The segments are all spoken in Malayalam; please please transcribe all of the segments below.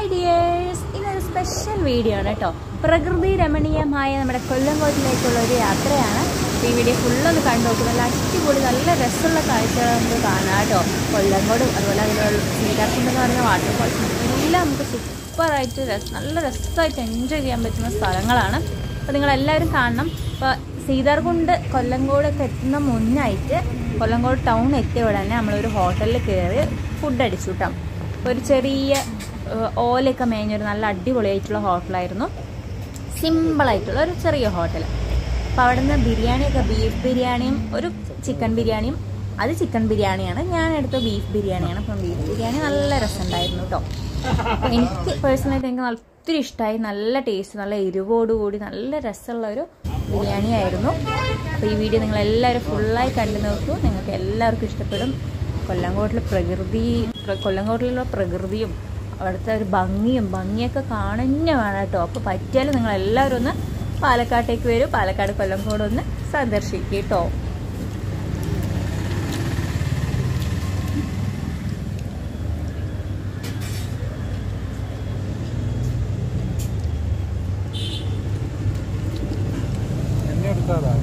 ഹായ് ഡിയേഴ്സ് ഇന്നൊരു സ്പെഷ്യൽ വീഡിയോ ആണ് കേട്ടോ പ്രകൃതി രമണീയമായ നമ്മുടെ കൊല്ലംകോട്ടിലേക്കുള്ള ഒരു യാത്രയാണ് ഈ വീഡിയോ ഫുള്ളൊന്ന് കണ്ടു നോക്കും നല്ല അടിപൊളി നല്ല രസമുള്ള കാഴ്ചകൾ നമുക്ക് കാണാം കേട്ടോ കൊല്ലങ്കോടും അതുപോലെ അതിലുള്ള സീതാർക്കുണ്ട് എന്ന് പറയുന്ന വാട്ടർഫോൾസും എല്ലാം നമുക്ക് സൂപ്പറായിട്ട് രസ നല്ല രസമായിട്ട് എൻജോയ് ചെയ്യാൻ പറ്റുന്ന സ്ഥലങ്ങളാണ് അപ്പോൾ നിങ്ങളെല്ലാവരും കാണണം ഇപ്പോൾ സീതാർകുണ്ട് കൊല്ലങ്കോടൊക്കെ എത്തുന്ന മുന്നായിട്ട് കൊല്ലങ്കോട് ടൗൺ എത്തിയ ഉടനെ നമ്മളൊരു ഹോട്ടലിൽ കയറി ഫുഡ് അടിച്ചു കേട്ടോ ഒരു ചെറിയ ഏഹ്, ഓലയൊക്കെ മേഞ്ഞൊരു നല്ല അടിപൊളിയായിട്ടുള്ള ഹോട്ടലായിരുന്നു സിമ്പിളായിട്ടുള്ള ഒരു ചെറിയ ഹോട്ടൽ അപ്പോൾ അവിടെ നിന്ന് ബിരിയാണിയൊക്കെ ബീഫ് ബിരിയാണിയും ഒരു ചിക്കൻ ബിരിയാണിയും അത് ചിക്കൻ ബിരിയാണിയാണ് ഞാൻ എടുത്ത ബീഫ് ബിരിയാണിയാണ് അപ്പം ബീഫ് ബിരിയാണി നല്ല രസമുണ്ടായിരുന്നു കേട്ടോ അപ്പോൾ എനിക്ക് പേഴ്സണലായിട്ട് എനിക്ക് നല്ല ഒത്തിരി ഇഷ്ടമായി നല്ല ടേസ്റ്റ് നല്ല എരിവോടുകൂടി നല്ല രസമുള്ള ഒരു ബിരിയാണി ആയിരുന്നു അപ്പോൾ ഈ വീഡിയോ നിങ്ങൾ എല്ലാവരും ഫുള്ളായി കണ്ടു നോക്കൂ നിങ്ങൾക്ക് എല്ലാവർക്കും ഇഷ്ടപ്പെടും കൊല്ലങ്കോട്ടിലെ പ്രകൃതി പ്ര- കൊല്ലങ്കോട്ടിലുള്ള പ്രകൃതിയും അവിടുത്തെ ഒരു ഭംഗിയും ഭംഗിയൊക്കെ കാണുന്ന വേണം കേട്ടോ അപ്പോൾ പറ്റിയാലും നിങ്ങൾ എല്ലാവരും ഒന്ന് പാലക്കാട്ടേക്ക് വരും പാലക്കാട് കൊല്ലങ്കോട് ഒന്ന് സന്ദർശിക്കുക കേട്ടോ എന്നെ എടുത്താതാ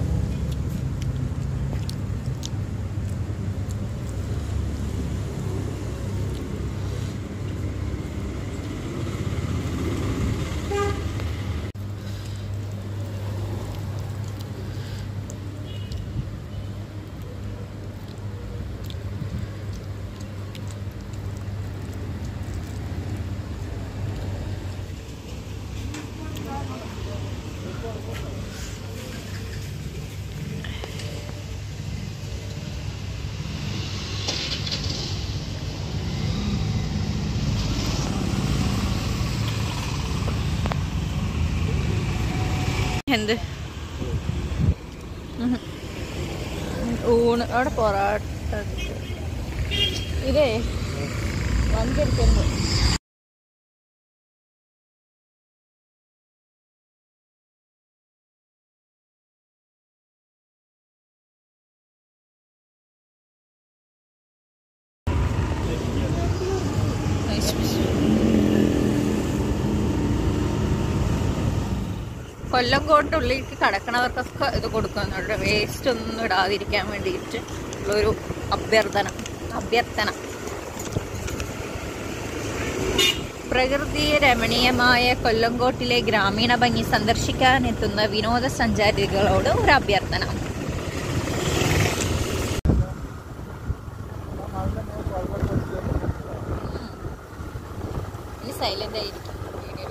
എന്ത് ഊണ് അവിടെ പൊറാട്ട ഇതേ വന്നിരിക്കുന്നു കൊല്ലംകോട്ടുള്ളിലേക്ക് കടക്കണവർക്കൊക്കെ ഇത് കൊടുക്കുന്നുണ്ട് വേസ്റ്റ് ഒന്നും ഇടാതിരിക്കാൻ വേണ്ടിയിട്ട് ഉള്ളൊരു അഭ്യർത്ഥന അഭ്യർത്ഥന പ്രകൃതി രമണീയമായ കൊല്ലംകോട്ടിലെ ഗ്രാമീണ ഭംഗി സന്ദർശിക്കാൻ എത്തുന്ന വിനോദസഞ്ചാരികളോട് ഒരു അഭ്യർത്ഥന ഈ സൈലന്റ് ആയിരിക്കും വീഡിയോ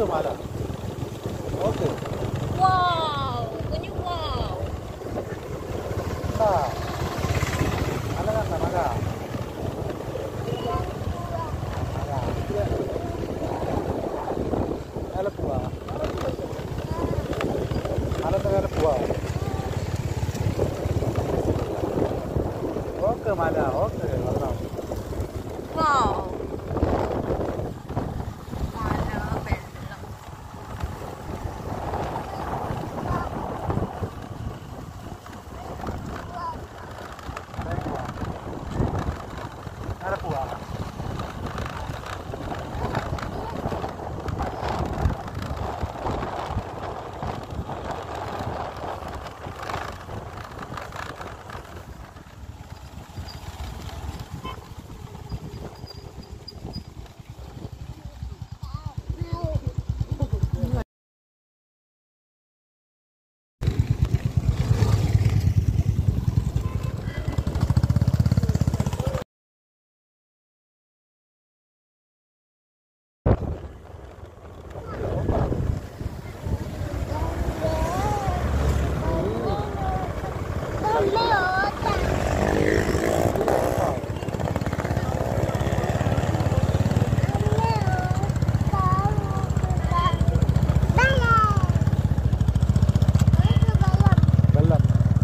ഓക്കെ മല ഓക്കെ കുഞ്ഞു വാവ് എന്താ മല കണ്ട മല മല മേലെ പോവാ മലന്റെ മേലെ പോവാ ഓക്കെ മല ഓക്കെ വെള്ളം വാവ് മല വെള്ളം മേലെ പോവാ മേലെ പോവാ വെള്ളം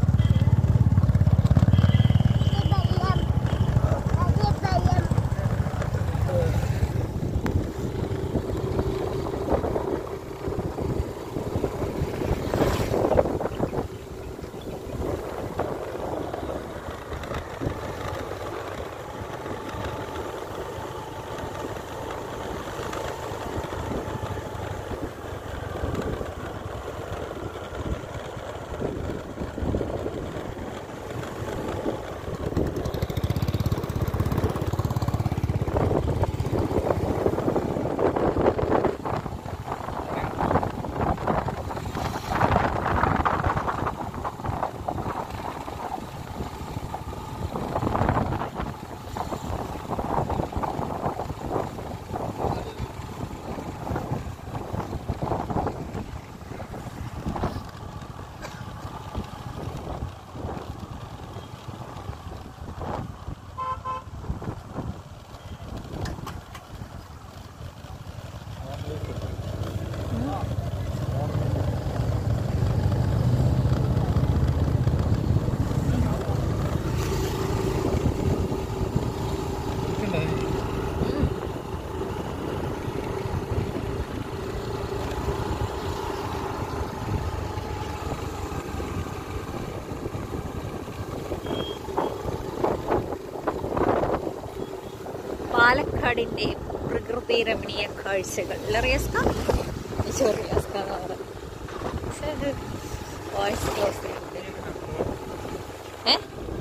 പാലക്കാടിന്റെ പ്രകൃതി രമണീയ കാഴ്ചകൾ അല്ലേ റിയാസ്ക? ഈശോ, റിയാസ്ക എന്നാ പറയുന്നത്. ഛെ, voice close ചെയ്തിട്ട്. ഏ?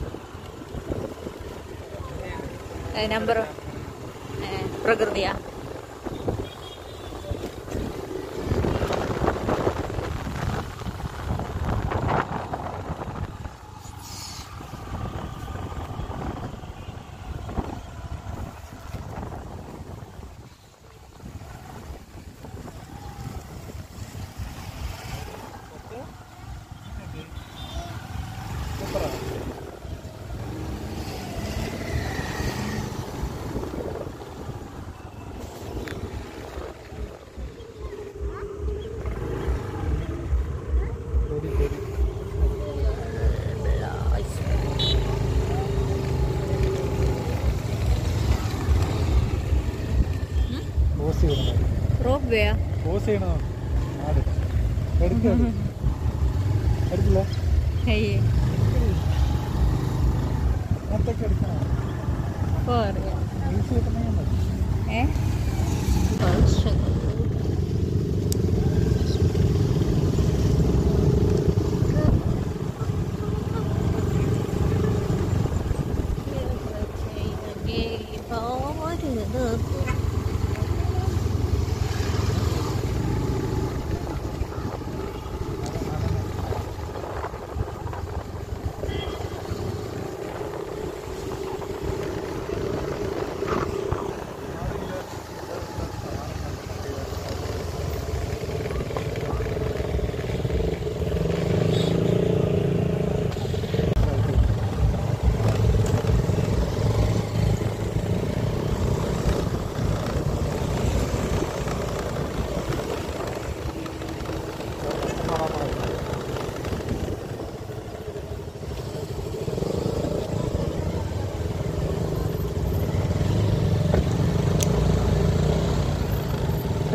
ഏ, നമ്പർ ഏ, പ്രകൃതിയാ ശരി ശരി പോസ് ചെയ്യണം റോപ്പ് വേയാ പോസ് ചെയ്യണോ ആട് എടുക്കാം എടുക്കില്ല അയ്യേ അങ്ങനത്തൊക്കെ എടുക്കണം പോറിയ ഈസി കിട്ടണമെങ്കിൽ മതി ഏ കാഴ്ചകൾ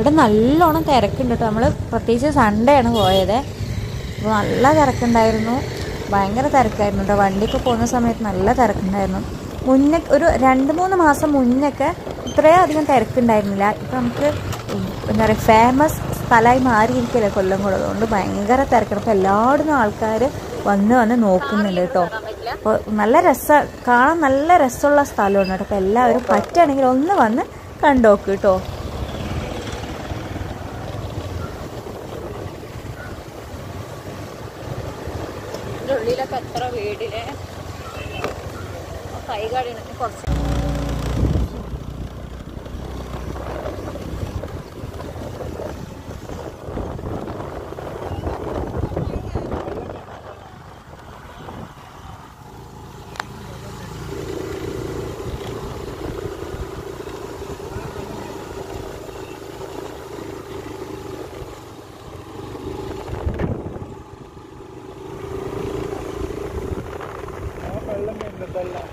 ഇവിടെ നല്ലോണം തിരക്കുണ്ട് കേട്ടോ നമ്മൾ പ്രത്യേകിച്ച് സൺഡേ ആണ് പോയത് അപ്പോൾ നല്ല തിരക്കുണ്ടായിരുന്നു ഭയങ്കര തിരക്കായിരുന്നു കേട്ടോ വണ്ടിയൊക്കെ പോകുന്ന സമയത്ത് നല്ല തിരക്കുണ്ടായിരുന്നു മുന്നേ ഒരു രണ്ട് മൂന്ന് മാസം മുന്നൊക്കെ ഇത്രയും അധികം തിരക്കുണ്ടായിരുന്നില്ല ഇപ്പം നമുക്ക് എന്താ പറയുക ഫേമസ് സ്ഥലമായി മാറിയിരിക്കല്ലേ കൊല്ലം കൂടെ അതുകൊണ്ട് ഭയങ്കര തിരക്കാണ് അപ്പോൾ എല്ലായിടത്തും ആൾക്കാർ വന്ന് വന്ന് നോക്കുന്നുണ്ട് കേട്ടോ അപ്പോൾ നല്ല രസ കാണാൻ നല്ല രസമുള്ള സ്ഥലമാണ് കേട്ടോ അപ്പോൾ എല്ലാവരും പറ്റുകയാണെങ്കിൽ ഒന്ന് വന്ന് കണ്ടോക്ക് കേട്ടോ ഉള്ളിലൊക്കെ എത്ര വീടില് കൈകാടി കുറച്ച് ആ വെള്ളം ഉണ്ട് വെള്ളം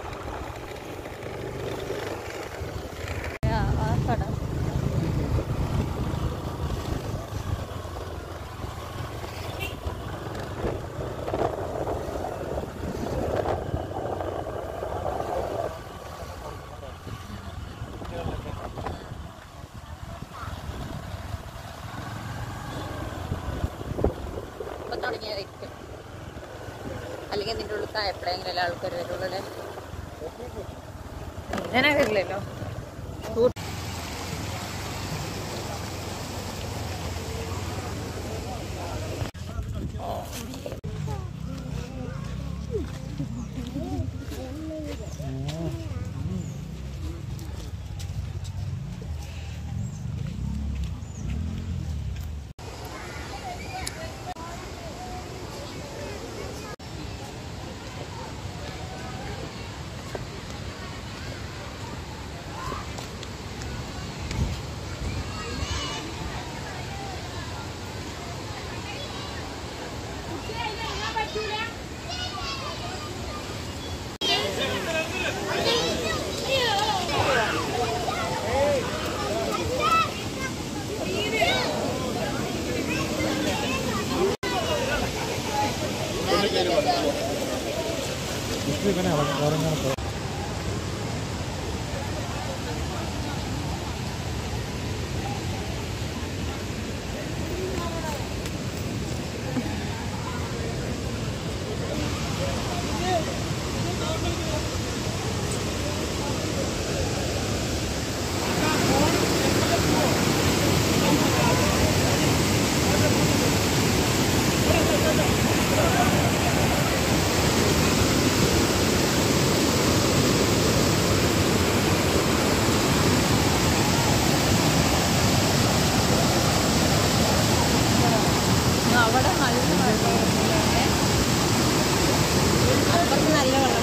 ഇപ്പൊ തുടങ്ങിയതായിരിക്കും അല്ലെങ്കിൽ നിന്റെ ഉള്ളിൽ എപ്പോഴെങ്കിലും ആൾക്കാർ വരുള്ളൂ അല്ലേ ഇങ്ങനെ വരില്ലല്ലോ ഇത് ഇവനെ ഇറങ്ങി ഇറങ്ങാൻ പോ അവിടെ നല്ല വെള്ളം അപ്പുറത്ത് നല്ല വെള്ളം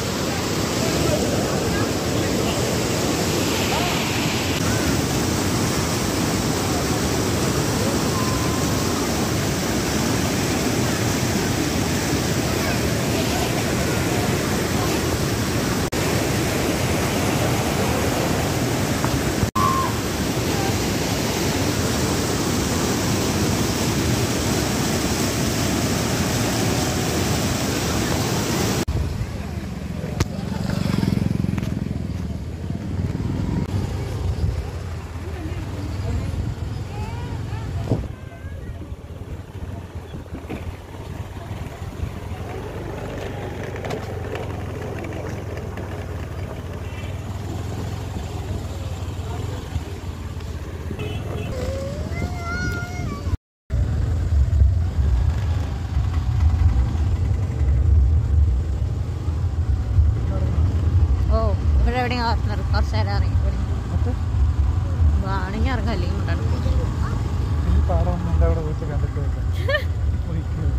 ഓ ഇവിടെ എവിടെയെങ്കിലും കുറച്ച് നേരം ഇറങ്ങി എന്നിട്ട് വേണമെങ്കിൽ ഇറങ്ങാം അല്ലെങ്കിൽ കൊണ്ടാണ് ഈ പാടം എൻ്റെ അവിടെ വീട്ടിൽ കണ്ടിട്ട് വെക്കാം ഒരിക്കലും.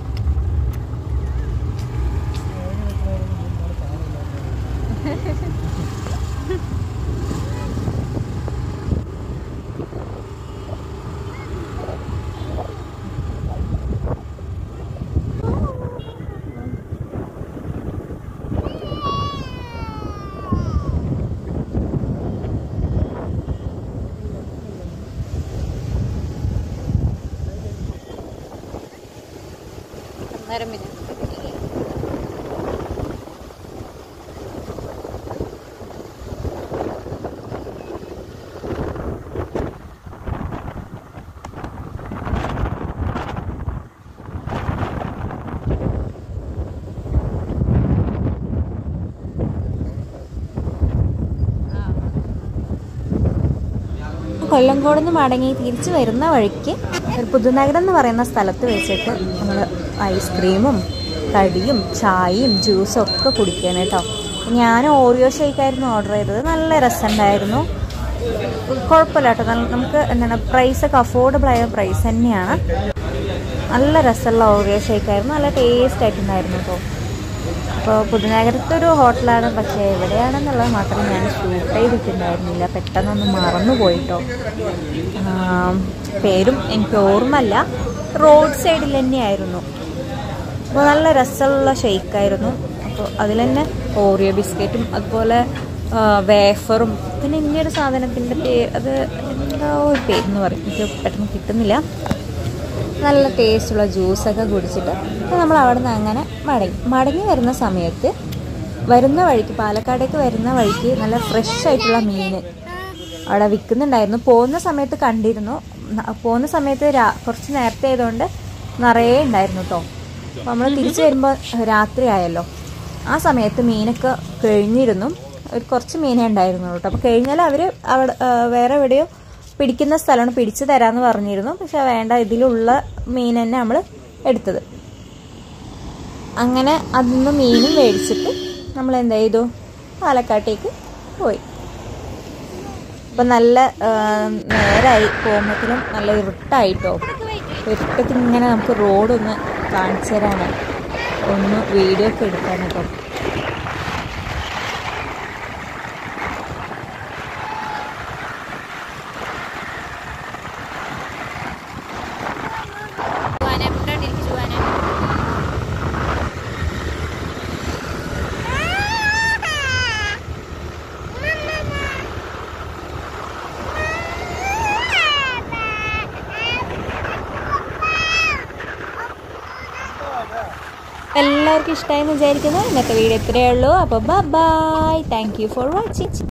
ഇറങ്ങി നിൽക്കണവരൊന്നും ഇന്നലെ കാണില്ല. നരമ്പിന് കൊല്ലങ്കോട് നിന്ന് മടങ്ങി തിരിച്ചു വരുന്ന വഴിക്ക് ഒരു പുതുനഗരം എന്ന് പറയുന്ന സ്ഥലത്ത് വെച്ചിട്ട് നമ്മൾ ഐസ്ക്രീമും കടിയും ചായയും ജ്യൂസും ഒക്കെ കുടിക്കണം കേട്ടോ ഞാൻ ഓറിയോ ഷേക്കായിരുന്നു ഓർഡർ ചെയ്തത് നല്ല രസമുണ്ടായിരുന്നു കുഴപ്പമില്ല കേട്ടോ നല്ല നമുക്ക് എന്താണ് പ്രൈസൊക്കെ അഫോർഡബിൾ ആയ പ്രൈസ് തന്നെയാണ് നല്ല രസമുള്ള ഓറിയോ ഷേക്കായിരുന്നു നല്ല ടേസ്റ്റ് ആയിട്ടുണ്ടായിരുന്നു കേട്ടോ അപ്പോൾ പുതുനഗരത്തെ ഒരു ഹോട്ടലാണ് പക്ഷേ എവിടെയാണെന്നുള്ളത് മാത്രം ഞാൻ ഷൂട്ട് ചെയ്തിട്ടുണ്ടായിരുന്നില്ല പെട്ടെന്നൊന്ന് മറന്നു പോയിട്ടോ ആം, പേരും എനിക്ക് ഓർമ്മല്ല റോഡ് സൈഡിൽ തന്നെയായിരുന്നു അപ്പോൾ നല്ല രസമുള്ള ഷെയ്ക്കായിരുന്നു അപ്പോൾ അതിൽ തന്നെ ഓറിയോ ബിസ്ക്കറ്റും അതുപോലെ ആ, വേഫറും പിന്നെ ഇനിയൊരു സാധനത്തിൻ്റെ പേര് അത് എന്താ ഒരു പേരെന്ന് പറയും എനിക്ക് പെട്ടെന്ന് കിട്ടുന്നില്ല നല്ല ടേസ്റ്റുള്ള ജ്യൂസൊക്കെ കുടിച്ചിട്ട് അപ്പോൾ നമ്മൾ അവിടെ നിന്ന് അങ്ങനെ മടങ്ങി മടങ്ങി വരുന്ന സമയത്ത് വരുന്ന വഴിക്ക് പാലക്കാടേക്ക് വരുന്ന വഴിക്ക് നല്ല ഫ്രഷ് ആയിട്ടുള്ള മീൻ അവിടെ വിൽക്കുന്നുണ്ടായിരുന്നു പോകുന്ന സമയത്ത് കണ്ടിരുന്നു ന- പോകുന്ന സമയത്ത് രാ കുറച്ച് നേരത്തെ ആയതുകൊണ്ട് നിറയെ ഉണ്ടായിരുന്നു കേട്ടോ അപ്പോൾ നമ്മൾ തിരിച്ചു വരുമ്പോൾ രാത്രി ആയല്ലോ ആ സമയത്ത് മീനൊക്കെ കഴിഞ്ഞിരുന്നു ഒരു കുറച്ച് മീനേ ഉണ്ടായിരുന്നുള്ളൂ കേട്ടോ അപ്പോൾ കഴിഞ്ഞാൽ അവർ അവിടെ ആ, വേറെ എവിടെയോ പിടിക്കുന്ന സ്ഥലമാണ് പിടിച്ചു തരാമെന്ന് പറഞ്ഞിരുന്നു പക്ഷെ വേണ്ട ഇതിലുള്ള മീൻ തന്നെ നമ്മൾ എടുത്തത് അങ്ങനെ അതിൽ നിന്ന് മീനും മേടിച്ചിട്ട് നമ്മൾ എന്താ ചെയ്തു പാലക്കാട്ടേക്ക് പോയി അപ്പം നല്ല ആ, നേരായി പോകുമ്പോഴത്തേനും നല്ല ഇരുട്ടായിട്ടോ ഇരുട്ടത്തിൽ ഇങ്ങനെ നമുക്ക് റോഡൊന്ന് കാണിച്ചു തരാനാണ് ഒന്ന് വീഡിയോ ഒക്കെ എടുക്കാനൊക്കെ എല്ലാവർക്കും ഇഷ്ടമായി എന്ന് വിചാരിക്കുന്നു ഇന്നത്തെ വീഡിയോ ഇത്രയേ ഉള്ളൂ അപ്പോൾ bye thank you for watching